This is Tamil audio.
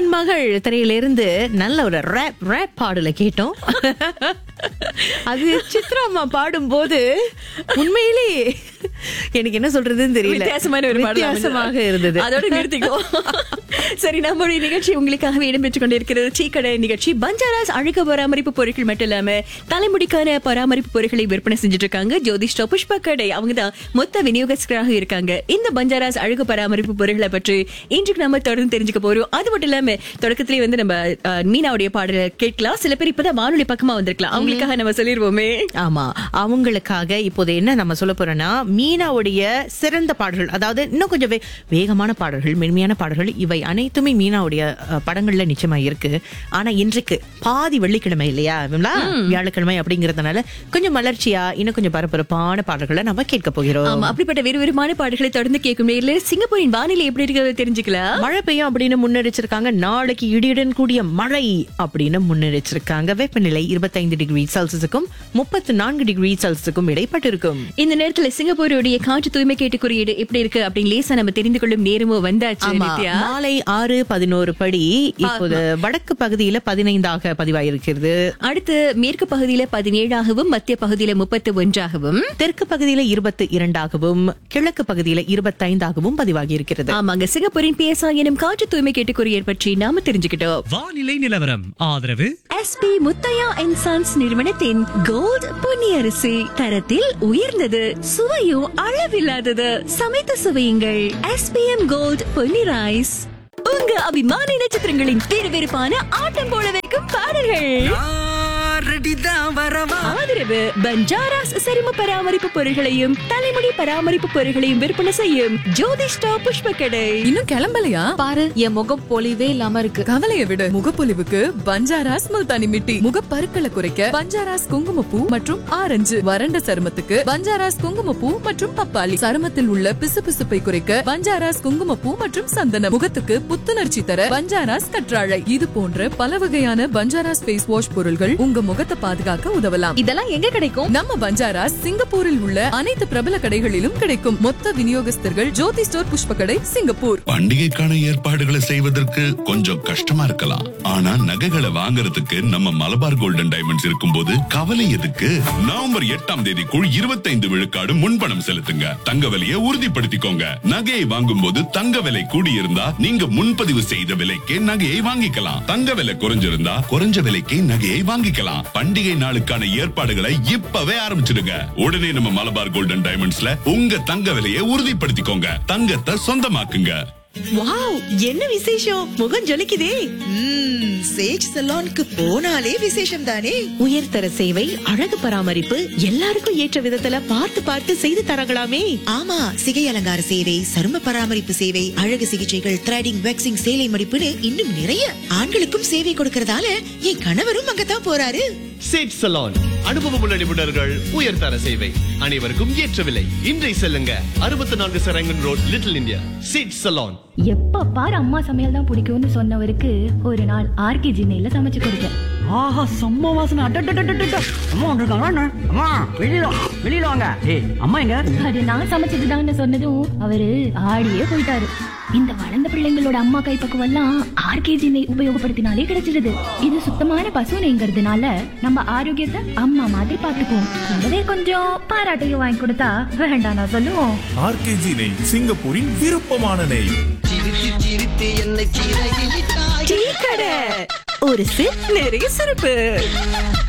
மாமன் மகள் திரையிலிருந்து நல்ல ஒரு ரேப் ரேப் பாடல கேட்டோம் அது சித்ரா அம்மா பாடும்போது உண்மையிலே எனக்கு என்ன சொல்றதுன்னு தெரியல வித்தியாசமான ஒரு பாடல் வித்தியாசமாக இருந்தது அதோட நிறுத்திக்கோ சரி நம்மளுடைய நிகழ்ச்சி உங்களுக்காகவே இடம்பெற்றுக் கொண்டிருக்கிறது சீக்கடை நிகழ்ச்சி பஞ்சாராஸ் அழுக பராமரிப்பு பொருட்கள் மட்டும் இல்லாம தலைமுடிக்கான பராமரிப்பு பொருட்களை விற்பனை செஞ்சுட்டு இருக்காங்க ஜோதிஷ்டா புஷ்ப கடை அவங்க தான் மொத்த விநியோகஸ்தராக இருக்காங்க இந்த பஞ்சாராஸ் அழுகு பராமரிப்பு பொருட்களை பற்றி இன்றைக்கு நம்ம தொடர்ந்து தெரிஞ்சுக்க போறோம் அது மட்டும் இல்லாம தொடக்கத்திலேயே வந்து நம்ம அஹ், மீனாவுடைய பாடலை கேட்கலாம் சில பேர் இப்பதான் வானொலி பக்கமா வந்திருக்கலாம் அவங்களுக்காக நம்ம சொல்லிருவோமே ஆமா அவங்களுக்காக இப்போது என்ன நம்ம சொல்ல போறோம்னா மீனாவுடைய சிறந்த பாடல்கள் அதாவது இன்னும் கொஞ்சம் வே- வேகமான பாடல்கள் மென்மையான பாடல்கள் இவை அனைத்துமே மீனாவுடைய அஹ், படங்கள்ல நிச்சயமா இருக்கு ஆனா இன்றைக்கு பாதி வெள்ளிக்கிழமை இல்லையா விமலா? வியாழக்கிழமை அப்படிங்கறதுனால கொஞ்சம் மலர்ச்சியா இன்னும் கொஞ்சம் பரபரப்பான பாடல்களை நம்ம கேட்க போகிறோம் ஆமா அப்படிப்பட்ட விறுவிறுமான பாடல்களை தொடர்ந்து கேட்கும் நேரில் சிங்கப்பூரின் வானிலை எப்படி இருக்கிறது தெரிஞ்சுக்கலாம் மழை பெய்யும் அப்படின்னு முன்னெரிச்சிருக்காங்க நாளைக்கு இடியுடன் கூடிய மழை அப்படின்னு முன்னெரிச்சிருக்காங்க வெப்பநிலை இருபத்தைந்து டிகிரி செல்சியஸுக்கும் முப்பத்து நான்கு டிகிரி செல்சியஸுக்கும் இடைப்பட்டிருக்கும் இந்த நேரத்துல சிங்கப்பூருடைய காற்று தூய்மை கேட்டு குறியீடு எப்படி இருக்கு அப்படின்னு லேசா நம்ம தெரிந்து கொள்ளும் நேரமும் வந்தாச்சு ஆமா, நித்யா மாலை ஆறு பதினோரு படி இப்போது வடக்கு பகுதியில பதினைந்தாக பதிவாயிருக்கிறது அடுத்து மேற்கு பகுதியில பதினேழாகவும் மத்திய பகுதியில முப்பத்தி ஒன்றாகவும் தெற்கு பகுதியில இருபத்தி இரண்டாகவும் கிழக்கு பகுதியில இருபத்தைந்தாகவும் பதிவாகி இருக்கிறது ஆமாங்க சிங்கப்பூரின் பிஎஸ்ஆ எனும் காற்று தூய்மை கேட்டு குறியீடு பற்றி நாம தெரிஞ்சுக்கிட்டோம் வானிலை நிலவரம் ஆதரவு எஸ்பி முத்தையா அண்ட் சன்ஸ் நிறுவனத்தின் கோல்ட் பொன்னியரிசி தரத்தில் உயர்ந்தது சுவையும் அளவில்லாதது சமைத்து சுவையுங்கள் எஸ்பிஎம் கோல்ட் பொன்னி ரைஸ் உங்க அபிமான நட்சத்திரங்களின் விறுவிறுப்பான ஆட்டம் போல வைக்கும் பாடல்கள் ஆதரவு பஞ்சாராஸ் சரும பராமரிப்பு பொருட்களையும் தலைமுடி பராமரிப்பு பொருட்களையும் விற்பனை செய்யும் ஜோதிஷ்டா புஷ்ப கடை இன்னும் கிளம்பலையா பாரு என் முகம் பொலிவே இல்லாம இருக்கு கவலைய விடு முகப்பொலிவுக்கு பஞ்சாராஸ் முல்தானி மிட்டி முகப்பருக்களை குறைக்க பஞ்சாராஸ் குங்குமப்பூ மற்றும் ஆரஞ்சு வறண்ட சருமத்துக்கு பஞ்சாராஸ் குங்குமப்பூ மற்றும் பப்பாளி சருமத்தில் உள்ள பிசுபிசுப்பை குறைக்க பஞ்சாராஸ் குங்குமப்பூ மற்றும் சந்தனம் முகத்துக்கு புத்துணர்ச்சி தர பஞ்சாராஸ் கற்றாழை இது போன்ற பல வகையான பஞ்சாராஸ் ஃபேஸ் வாஷ் பொருள்கள் உங்க முகத்தை பாதுகாக்க உதவலாம் இதெல்லாம் எங்க கிடைக்கும் நம்ம பஞ்சாராஸ் சிங்கப்பூரில் உள்ள அனைத்து பிரபல கடைகளிலும் கிடைக்கும் மொத்த விநியோகஸ்தர்கள் ஜோதி ஸ்டோர் புஷ்ப கடை சிங்கப்பூர் பண்டிகைக்கான ஏற்பாடுகளை செய்வதற்கு கொஞ்சம் கஷ்டமா இருக்கலாம் ஆனா நகைகளை வாங்குறதுக்கு நம்ம மலபார் கோல்டன் டைமண்ட்ஸ் இருக்கும்போது கவலை எதுக்கு நவம்பர் எட்டாம் தேதிக்குள் இருபத்தைந்து விழுக்காடு முன்பணம் செலுத்துங்க தங்க விலையை உறுதிப்படுத்திக்கோங்க நகையை வாங்கும் போது தங்க விலை கூடியிருந்தா நீங்க முன்பதிவு செய்த விலைக்கே நகையை வாங்கிக்கலாம் தங்க விலை குறைஞ்சிருந்தா குறைஞ்ச விலைக்கே நகையை வாங்கிக்கலாம் பண்டிகை நாளுக்கான ஏற்பாடுகளை இப்பவே ஆரம்பிச்சிடுங்க உடனே நம்ம மலபார் கோல்டன் டைமண்ட்ஸ்ல உங்க தங்க விலையை உறுதிப்படுத்திக்கோங்க தங்கத்தை சொந்தமாக்குங்க வாவ் என்ன விசேஷம் முகம் ஜொலிக்குதே ம்ம், சேஜ் சலோனுக்கு போனாலே விசேஷம் தானே உயர்தர சேவை அழகு பராமரிப்பு எல்லாருக்கும் ஏற்ற விதத்துல பார்த்து பார்த்து செய்து தரங்களாமே ஆமா சிகை அலங்கார சேவை சரும பராமரிப்பு சேவை அழகு சிகிச்சைகள் த்ரெடிங் வேக்சிங் சேலை மடிப்புன்னு இன்னும் நிறைய ஆண்களுக்கும் சேவை கொடுக்கறதால என் கணவரும் அங்கதான் போறாரு சேட் சலான் அனுபவமுள்ள நிபுணர்கள் உயர்தர சேவை அனைவருக்கும் ஏற்ற விலை இன்றை செல்லுங்க அறுபத்தி நான்கு சரங்கன் ரோட் லிட்டில் இந்தியா சேட் சலான் எப்ப பாரு அம்மா சமையல் தான் பிடிக்கும்னு சொன்னவருக்கு ஒரு நாள் ஆர்கே ஜின்னையில சமைச்சு கொடுத்தேன் ஆஹா செம்ம வாசனை அட்டட்டட்டட்டட்ட அம்மா வந்திருக்காங்களா என்ன? அம்மா வெளியில வா, வெளியில வாங்க ஏய் அம்மா எங்க அது நான் சமைச்சதுதான்னு சொன்னதும் அவரு ஆடியே போயிட்டாரு இந்த வளர்ந்த பிள்ளைங்களோட அம்மா கைப்பக்குவம் எல்லாம் ஆர்கேஜி நெய் உபயோகப்படுத்தினாலே கிடைச்சிடுது இது சுத்தமான பசு நெய்ங்கிறதுனால நம்ம ஆரோக்கியத்தை அம்மா மாதிரி பாத்துக்குவோம் கூடவே கொஞ்சம் பாராட்டையும் வாங்கி கொடுத்தா வேண்டாம் நான் சொல்லுவோம் ஆர்கேஜி நெய் சிங்கப்பூரின் விருப்பமான நெய் டீ கடை ஒரு சிப் நிறைய சிறப்பு